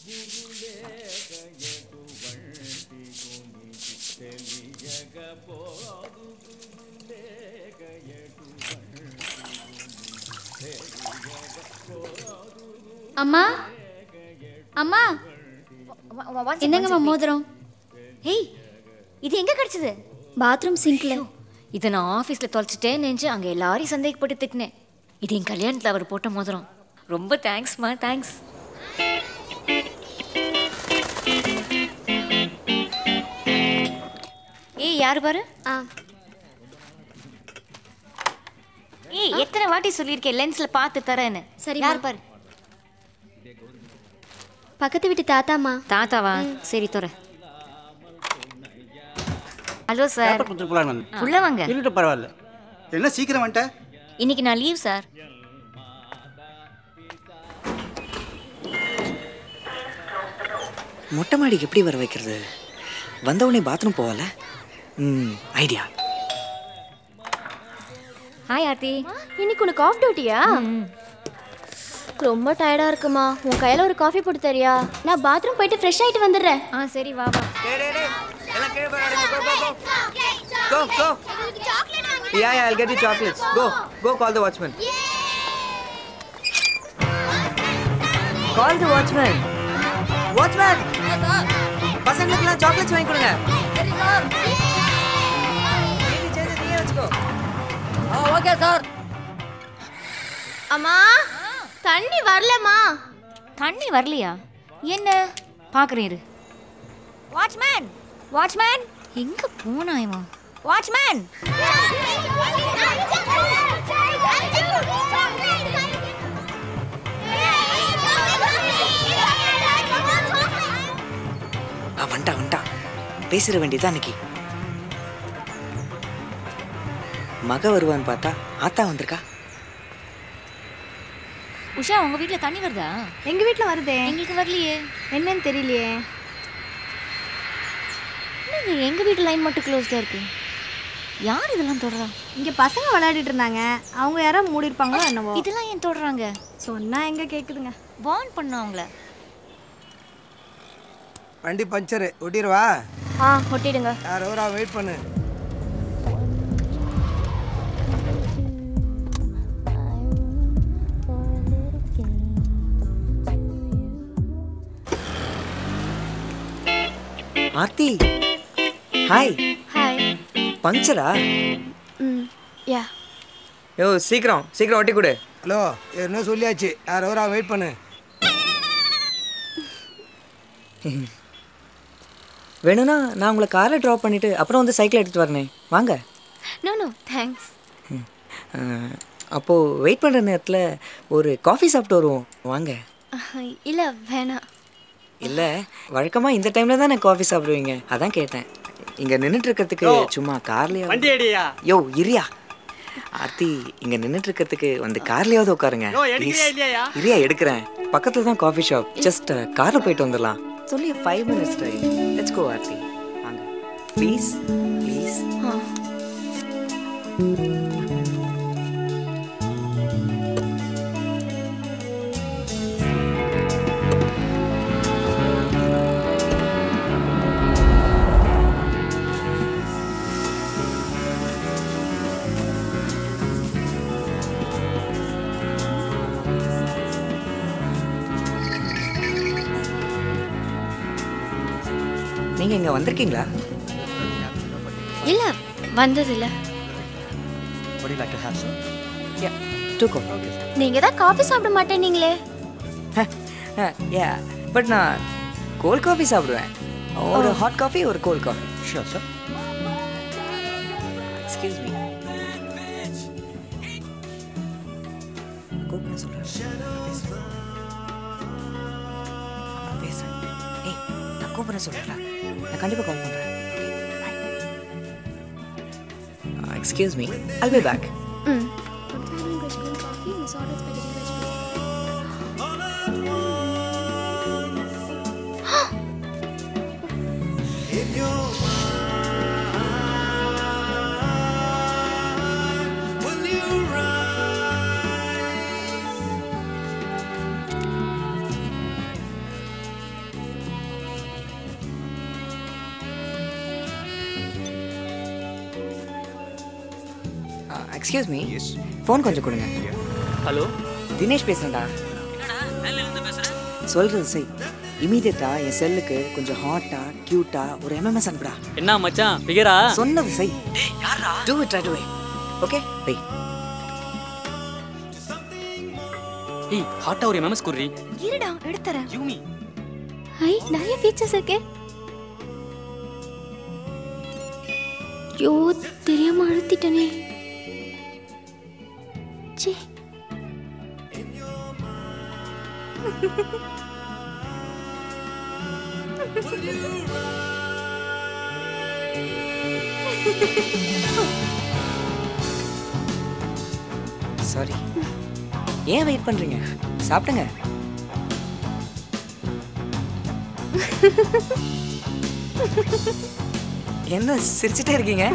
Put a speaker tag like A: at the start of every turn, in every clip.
A: அம்மா அம்மா என்னங்கம்மா மோதிரம்
B: ஏய் இது எங்க கிடைச்சது
A: பாத்ரூம் சிங்க்ல
B: இதை நான் ஆஃபீஸில் தொலைச்சிட்டேன்னு நினச்சி அங்கே எல்லாரையும் சந்தேகப்பட்டு திட்டினேன் இது என் கல்யாணத்தில் அவர் போட்ட மோதிரம் ரொம்ப தேங்க்ஸ்மா தேங்க்ஸ் ஏய் யாரு பாரு
A: ஆ
B: ஏய் எத்தனை வாட்டி சொல்லியிருக்கேன் லென்ஸில் பார்த்து தரேன்னு
A: சரிம்மா.
B: யார் பாரு
A: பக்கத்து வீட்டு தாத்தாம்மா
B: தாத்தாவா சரி தர ஹலோ சார்
C: பேப்பர் கொடுத்துட்டு போலான்னு வந்தேன்
B: உள்ள வாங்க
C: இருக்கட்டும் பரவாயில்ல
D: என்ன சீக்கிரம் வந்துட்ட
B: இன்னைக்கு நான் லீவ் சார்
E: மொட்டை மாடிக்கு எப்படி வர வைக்கிறது வந்த உடனே பாத்ரூம் போகல ம் ஐடியா
B: ஹாய் ஆர்த்தி
A: இன்னைக்கு உனக்கு ஆஃப் டியூட்டியா ரொம்ப டயர்டா இருக்குமா உன் கையில ஒரு காஃபி போட்டு தரியா நான் பாத்ரூம் போயிட்டு ஃப்ரெஷ் ஆயிட்டு வந்துடுறேன்
B: ஆ சரி வா வா
F: Go, go. Yeah, yeah, I'll get you chocolates. Go, go call the watchman. Call the watchman. Watchman! பசங்களுக்குலாம் சாக்லேட்ஸ் வாங்கி கொடுங்க நீங்க சேர்ந்து நீயே வச்சுக்கோ
G: ஓகே சார்
A: அம்மா தண்ணி வரலம்மா
B: தண்ணி வரலையா என்ன பார்க்குறேன் இரு வாட்ச்மேன் வாட்ச்மேன் எங்கே போனா இவன் வாட்ச்மேன்
E: ஆ வந்துட்டா வந்துட்டா பேசிட வேண்டியதான் அன்னைக்கு மக வருவான்னு பார்த்தா ஆத்தா வந்திருக்கா
B: உஷா உங்க வீட்டில் தண்ணி வருதா
A: எங்க வீட்ல வருதே
B: எங்களுக்கு வரலையே
A: என்னன்னு தெரியலையே
B: என்னங்க எங்க வீட்டு லைன் மட்டும் க்ளோஸ்டாக இருக்கு யார் இதெல்லாம் தொடரா
A: இங்க பசங்க விளையாடிட்டு இருந்தாங்க அவங்க யாரோ மூடி இருப்பாங்களோ என்னவோ
B: இதெல்லாம் ஏன் தொடறாங்க
A: சொன்னா எங்க கேக்குதுங்க
B: பாண்ட் பண்ண அவங்கள
F: வண்டி பஞ்சரு ஒட்டிடுவா
A: ஆ ஒட்டிடுங்க
F: யார் ஒரு வெயிட் பண்ணு
E: ஆர்த்தி ஹாய்
A: ஹாய்
E: பஞ்சரா
A: ம் யா
F: யோ சீக்கிரம் சீக்கிரம் ஒட்டி கொடு
H: ஹலோ என்ன சொல்லியாச்சு யார் ஒரு வெயிட் பண்ணு
E: வேணும்னா நான் உங்களை காரில் ட்ராப் பண்ணிட்டு அப்புறம் வந்து சைக்கிள் எடுத்துட்டு வரனே வாங்க
A: நோ நோ தேங்க்ஸ்
E: அஹ், அப்போ வெயிட் பண்ணுற நேரத்தில் ஒரு காஃபி சாப்பிட்டு வருவோம் வாங்க
A: இல்ல வேணாம்
E: இல்லை வழக்கமாக இந்த டைமில் தான் நான் காஃபி சாப்பிடுவீங்க அதான் கேட்டேன் இங்கே நின்றுட்டு இருக்கிறதுக்கு சும்மா கார்லேயே
C: வண்டி அடியா
E: யோ இரியா ஆர்த்தி இங்கே நின்றுட்டு இருக்கிறதுக்கு வந்து கார்லேயாவது உட்காருங்க
C: யோ, எடுக்கிறியா
E: Please.
C: இல்லையா?
E: இரியா எடுக்கிறேன் பக்கத்தில் தான் காஃபி ஷாப் ஜஸ்ட் காரில் போயிட்டு வந்துடலாம் சொல்லி five minutes time let's go Aarthi வாங்க ப்ளீஸ் ப்ளீஸ் நீங்கள் இங்கே வந்திருக்கீங்களா
A: இல்ல வந்தது இல்ல
C: Would you like to have some?
E: Two coffee
A: நீங்க தான் காஃபி சாப்பிட மாட்டேனீங்களே
E: யா பட் நான் கோல்ட் காஃபி சாப்பிடுவேன் ஒரு ஹாட் காஃபி ஒரு cold coffee
C: Sure, sir.
E: Excuse me கூப்பிட சொல்கிறேன் பேசுகிறேன் ஏய் நான் கூப்பிட சொல்கிறேன் நான் கண்டிப்பாக கால் பண்ணுறேன் excuse me I'll be back
A: ம்
E: எக்ஸ்கியூஸ் மீ ஃபோன் கொஞ்சம் கொடுங்க
C: ஹலோ
E: தினேஷ் பேசுறேன்டா சொல்றது செய் இமீடியட்டா என் செல்லுக்கு கொஞ்சம் ஹாட்டா கியூட்டா ஒரு எம்எம்எஸ் அனுப்புடா
C: என்ன மச்சான் பிகரா
E: சொன்னது செய் do it try to okay bye
C: ஏய் ஹாட்டா ஒரு எம்எம்எஸ் குர்ரி
A: இருடா எடுத்துறேன்
C: யூமி
A: ஐ நிறைய ஃபீச்சர்ஸ் இருக்கு ஐயோ தெரியாம அழுத்திட்டனே ச்சே
E: சாரி ஏன் வெயிட் பண்றீங்க சாப்பிடுங்க என்ன சிரிச்சிட்டே இருக்கீங்க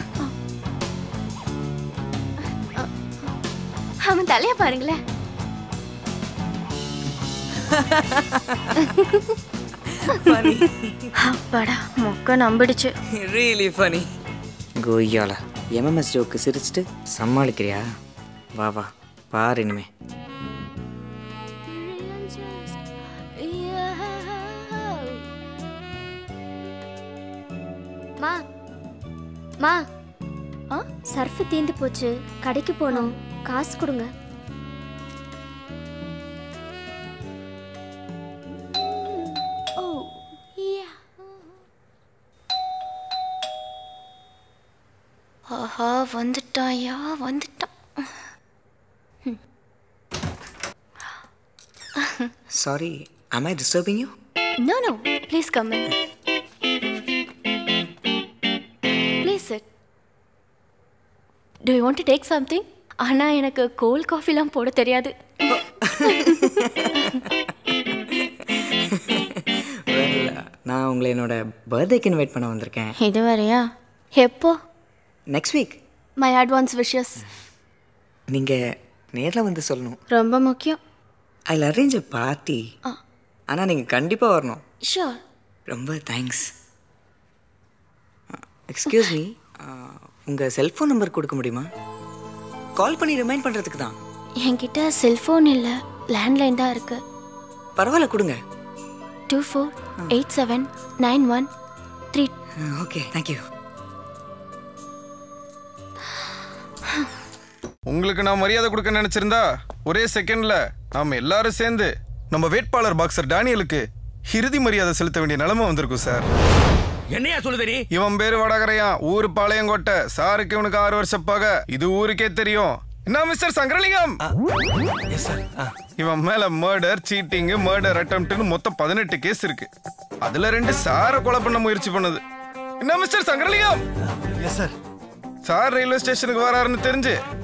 A: அவன் தலைய பாருங்களேன் அப்பாடா மொக்க நம்பிடுச்சு
E: ரியலி ஃபனி கோய்யால எம்எம்எஸ் ஜோக்கு சிரிச்சிட்டு சமாளிக்கிறியா வா வா பாரு இனிமே
A: மா மா ஆ சர்ஃப் தீந்து போச்சு கடைக்கு போனோம் காசு கொடுங்க ஓ யா ஆஹா வந்துட்டாயா வந்துட்டான்
E: sorry am I disturbing you
A: No, no. Please come in. Please sit. Do you want to take something? ஆனா எனக்கு கோல்ட் காஃபிலாம் போட தெரியாது
E: நான் உங்களை என்னோட பர்த்டேக்கு இன்வைட் பண்ண வந்திருக்கேன்
A: இது வரையா எப்போ
E: next week
A: my advance wishes
E: நீங்கள் நேரில் வந்து சொல்லணும்
A: ரொம்ப முக்கியம்
E: ஐ அரேஞ்ச் அ பார்ட்டி ஆனால் நீங்கள் கண்டிப்பாக வரணும்
A: ஷோர்
E: ரொம்ப தேங்க்ஸ் எக்ஸ்கியூஸ் மீ உங்கள் செல்ஃபோன் நம்பர் கொடுக்க முடியுமா கால் பண்ணி ரிமைண்ட் பண்ணுறதுக்கு தான்
A: என்கிட்ட செல்ஃபோன் இல்லை லேண்ட்லைன் தான் இருக்கு
E: பரவாயில்ல கொடுங்க
A: two four eight seven nine one three
E: okay thank you
D: உங்களுக்கு நான் மரியாதை கொடுக்க நினைச்சிருந்தா ஒரே செகண்ட்ல நாம எல்லாரும் சேர்ந்து நம்ம வேட்பாளர் பாக்ஸர் டேனியலுக்கு இறுதி மரியாதை செலுத்த வேண்டிய நிலைமை வந்திருக்கும் சார்
I: என்னையா சொல்லுது நீ
D: இவன் பேரு வடகரையான் ஊர் பாளையங்கோட்டை சாருக்கு இவனுக்கு ஆறு வருஷம் பகை இது ஊருக்கே தெரியும் என்ன மிஸ்டர் சங்கரலிங்கம் இவன் மேல மர்டர் சீட்டிங் மர்டர் அட்டம்ப்ட்னு மொத்தம் பதினெட்டு கேஸ் இருக்கு அதுல ரெண்டு சாரை கொலை பண்ண முயற்சி பண்ணது என்ன மிஸ்டர் சங்கரலிங்கம் சார் ரயில்வே ஸ்டேஷனுக்கு வராருன்னு தெரிஞ்சு